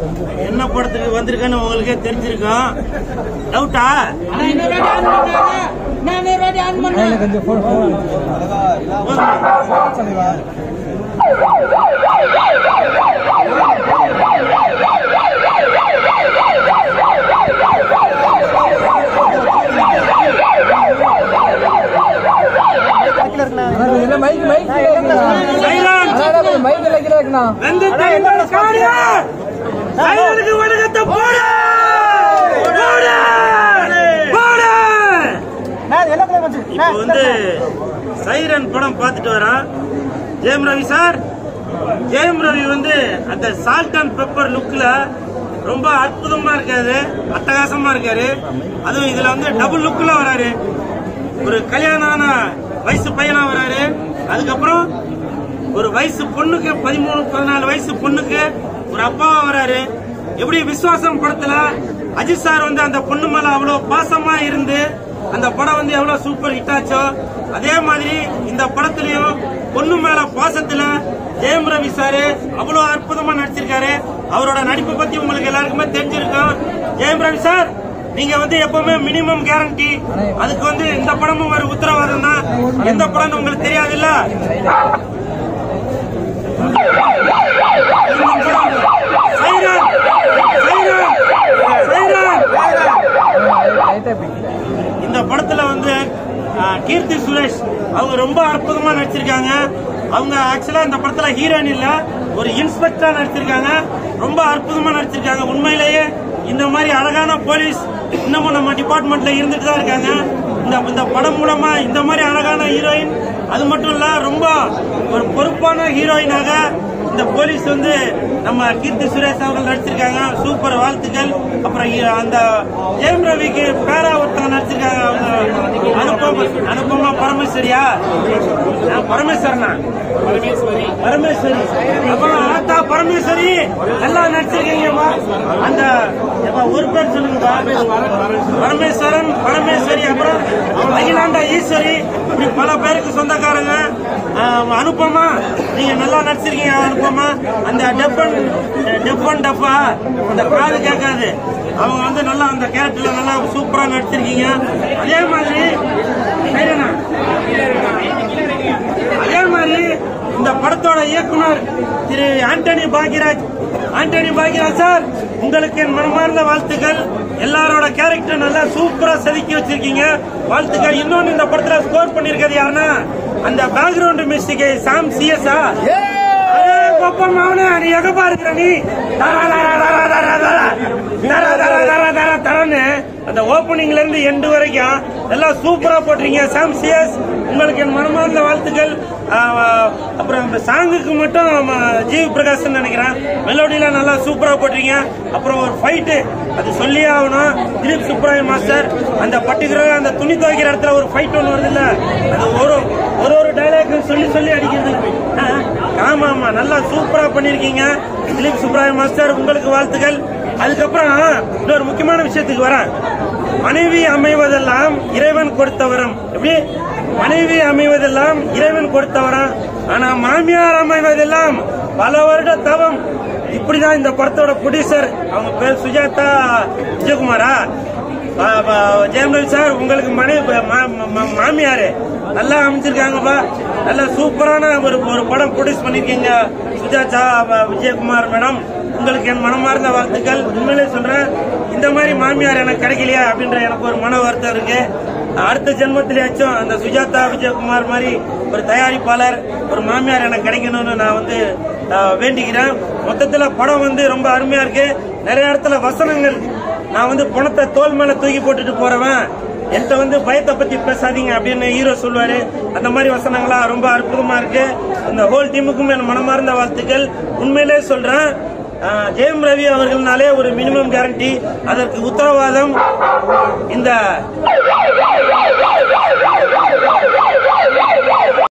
என்ன படத்துக்கு வந்திருக்கேன்னு உங்களுக்கே தெரிஞ்சிருக்கும் டவுட்டா கொஞ்சம் phone phone mike mike silent mike வைக்கிறாங்கண்ணா வெந்து தெரிந்த காரியா சைலனுக்கு வணக்கத்தை போடு போடு போடு இப்போ வந்து சைரன் படம் பார்த்துட்டு வரோம் ஜெயம் ரவி சார் ஜெயம் ரவி வந்து அந்த சால்ட் அண்ட் பெப்பர் லுக்ல ரொம்ப அற்புதமா இருக்காரு அட்டகாசமா இருக்காரு அதுவும் இதுல வந்து டபுள் லுக்ல வராரு ஒரு கல்யாணம் ஆன வயசு பையனா வராரு அதுக்கப்புறம் ஒரு வயசு பொண்ணுக்கு பதிமூணு பதினாலு வயசு பொண்ணுக்கு ஒரு அப்பாவா வராரு எப்படி விசுவாசம் படத்துல அஜித் சார் வந்து அந்த பொண்ணு மேல அவ்வளவு பாசமா இருந்து அந்த படம் வந்து எவ்வளவு சூப்பர் ஹிட் ஆச்சோ அதே மாதிரி இந்த படத்துலயும் பொண்ணு மேல பாசத்துல ஜெயம் ரவி சாரு அவ்வளவு அற்புதமா நடிச்சிருக்காரு அவரோட நடிப்பை பத்தி உங்களுக்கு எல்லாருக்குமே தெரிஞ்சிருக்கும் ஜெயம் ரவி சார் நீங்க வந்து எப்பவுமே மினிமம் கேரண்டி அதுக்கு வந்து இந்த படமும் ஒரு உத்தரவாதம் தான் எந்த படம்னு உங்களுக்கு தெரியாதுல்ல சைரன் சைரன் சைரன் லைட்டா பிடிக்கும் இந்த படத்துல வந்து ஆ, கீர்த்தி சுரேஷ் அவங்க ரொம்ப அற்புதமா நடிச்சிருக்காங்க அவங்க ஆக்சுவலா இந்த படத்துல ஹீரோயின் இல்ல ஒரு இன்ஸ்பெக்டரா நடிச்சிருக்காங்க ரொம்ப அற்புதமா நடிச்சிருக்காங்க உண்மையிலேயே இந்த மாதிரி அழகான போலீஸ் இன்னமும் நம்ம டிபார்ட்மெண்ட்ல இருந்துட்டு தான் இருக்காங்க இந்த இந்த படம் மூலமா இந்த மாதிரி அழகான ஹீரோயின் அது மட்டும் இல்ல ரொம்ப ஒரு பொறுப்பான ஹீரோயினாக இந்த போலீஸ் வந்து நம்ம கீர்த்தி சுரேஷ் அவர்கள் நடிச்சிருக்காங்க சூப்பர் வாழ்த்துக்கள் அப்புறம் இ- அந்த ஜெயம் ரவிக்கு பேரா ஒருத்தவங்க நடிச்சிருக்காங்க அவங்க அனுப்பமா அனுப்பமா பரமேஸ்வரியா நான் பரமேஸ்வரனா பரமேஸ்வரி அப்புறம் ஆத்தா பரமேஸ்வரி நல்லா நடிச்சிருக்கீங்கம்மா அந்த எப்பா, ஒரு பேர் சொல்லுங்கப்பா பரமேஸ்வரன் பரமேஸ்வரி அப்புறம் அகிலாண்டா ஈஸ்வரி இப்படி பல பேருக்கு சொந்தக்காரங்க ஆஹ், அனுப்பமா நீங்க நல்லா நடிச்சிருக்கீங்க அனுப்பமா அந்த டெப்பன் டெப்பன் டப்பா அந்த காது கேட்காது அவங்க வந்து நல்லா அந்த கேரக்டர்ல நல்லா சூப்பரா நடிச்சிருக்கீங்க அதே மாதிரி சைரனா அதே மாதிரி இந்த படத்தோட இயக்குனர் திரு ஆண்டனி பாக்யராஜ் ஆண்டனி பாக்யராஜ் சார் உங்களுக்கு என் மனமார்ந்த வாழ்த்துக்கள் எல்லாரோட கேரக்டர் நல்லா சூப்பரா செதுக்கி வச்சிருக்கீங்க வாழ்த்துக்கள் இன்னொன்னு இந்த படத்துல ஸ்கோர் பண்ணிருக்கிறது யாருன்னா அந்த பேக்ரவுண்ட் மியூசிக் சாம் சிஎஸ்ஆ கொப்பம் அவனே நீ எங்கப்பா இருக்கிற நீ தர, தர, தர, தர, தர. தர, தர, தர, தர, தரன்னு அந்த ஓப்பனிங்ல இருந்து எண்டு வரைக்கும் எல்லாம் சூப்பரா போட்டிருக்கீங்க சாம் சிஎஸ் உங்களுக்கு என் மனமார்ந்த வாழ்த்துக்கள் ஆஹ், அப்புறம் இந்த சாங்குக்கு மட்டும் ஆமா, ஜிவி பிரகாஷ் நினைக்கிறேன் மெலோடிலாம் நல்லா சூப்பரா போட்டிருக்கீங்க அப்புறம் ஒரு ஃபைட்டு அது சொல்லியே ஆகணும் திலீப் சுப்ராய மாஸ்டர் அந்த பர்டிகுலரா அந்த துணி துவைக்கிற இடத்துல ஒரு ஃபைட் ஒன்று வருது இல்ல அது ஒரு ஒரு ஒரு டைலாக் சொல்லி சொல்லி அடிக்கிறது ஆ, ஆமா ஆமா நல்லா சூப்பரா பண்ணிருக்கீங்க திலீப் சுப்ராய மாஸ்டர் உங்களுக்கு வாழ்த்துக்கள் அதுக்கப்புறம் இன்னொரு முக்கியமான விஷயத்துக்கு வரேன் மனைவி அமைவதெல்லாம் இறைவன் கொடுத்த வரம் எப்படி மனைவி அமைவதெல்லாம் இறைவன் கொடுத்த வரம் ஆனா மாமியார் அமைவதெல்லாம் பல வருட தவம் இப்படிதான் இந்த படத்தோட ப்ரொடியூசர் அவங்க பேர் சுஜாதா விஜயகுமாரா பா- பா- ஜெயம் ரவி சார் உங்களுக்கு மனைவி மா- மா- மாமியாரு நல்லா அமைச்சிருக்காங்கப்பா நல்ல சூப்பரான ஒரு ஒரு படம் ப்ரொடியூஸ் பண்ணிருக்கீங்க சுஜாதா வ- விஜயகுமார் மேடம் உங்களுக்கு என் மனமார்ந்த வாழ்த்துக்கள் உண்மையிலே சொல்றேன் இந்த மாதிரி மாமியார் எனக்கு கிடைக்கலையா அப்படின்ற எனக்கு ஒரு மன வருத்தம் இருக்கு அடுத்த ஜென்மத்திலேயாச்சும் அந்த சுஜாதா விஜயகுமார் மாதிரி ஒரு தயாரிப்பாளர் ஒரு மாமியார் எனக்கு கிடைக்கணும்னு நான் வந்து ஆஹ், வேண்டிக்கிறேன் மொத்தத்துல படம் வந்து ரொம்ப அருமையா இருக்கு நிறைய இடத்துல வசனங்கள் நான் வந்து பணத்தை தோல் மேல தூக்கி போட்டுட்டு போறவன் என்கிட்ட வந்து பயத்தை பத்தி பேசாதீங்க அப்படின்னு ஹீரோ சொல்லுவாரு அந்த மாதிரி வசனங்களா ரொம்ப அற்புதமா இருக்கு இந்த ஹோல் டீமுக்கும் என் மனமார்ந்த வாழ்த்துக்கள் உண்மையிலே சொல்றேன் ஆஹ், ஜெயம் ரவி அவர்கள்னாலே ஒரு மினிமம் கேரண்டி அதற்கு உத்தரவாதம் இந்த